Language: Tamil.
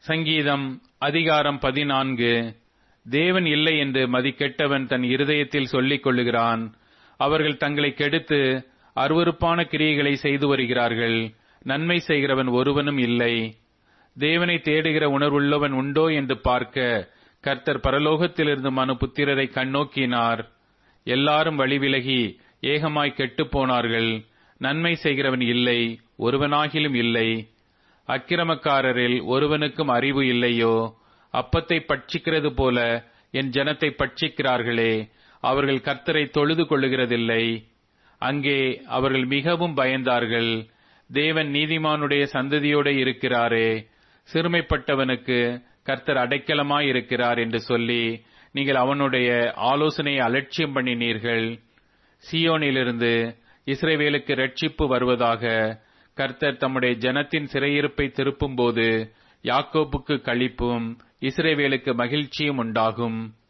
சங்கீதம் அதிகாரம் பதினான்கு தேவன் இல்லை என்று மதிக்கெட்டவன் தன் இருதயத்தில் சொல்லிக் கொள்ளுகிறான் அவர்கள் தங்களை கெடுத்து அருவருப்பான கிரியைகளை செய்து வருகிறார்கள் நன்மை செய்கிறவன் ஒருவனும் இல்லை தேவனை தேடுகிற உணர்வுள்ளவன் உண்டோ என்று பார்க்க கர்த்தர் பரலோகத்திலிருந்து மனு புத்திரரை கண்ணோக்கினார் எல்லாரும் வழிவிலகி ஏகமாய் கெட்டுப் போனார்கள் நன்மை செய்கிறவன் இல்லை ஒருவனாகிலும் இல்லை அக்கிரமக்காரரில் ஒருவனுக்கும் அறிவு இல்லையோ அப்பத்தை பட்சிக்கிறது போல என் ஜனத்தை பட்சிக்கிறார்களே அவர்கள் கர்த்தரை தொழுது கொள்ளுகிறதில்லை அங்கே அவர்கள் மிகவும் பயந்தார்கள் தேவன் நீதிமானுடைய சந்ததியோட இருக்கிறாரே சிறுமைப்பட்டவனுக்கு கர்த்தர் அடைக்கலமாயிருக்கிறார் என்று சொல்லி நீங்கள் அவனுடைய ஆலோசனையை அலட்சியம் பண்ணினீர்கள் சியோனிலிருந்து இஸ்ரேவேலுக்கு ரட்சிப்பு வருவதாக கர்த்தர் தம்முடைய ஜனத்தின் சிறையிருப்பை திருப்பும்போது யாக்கோப்புக்கு களிப்பும் இஸ்ரேவேலுக்கு மகிழ்ச்சியும் உண்டாகும்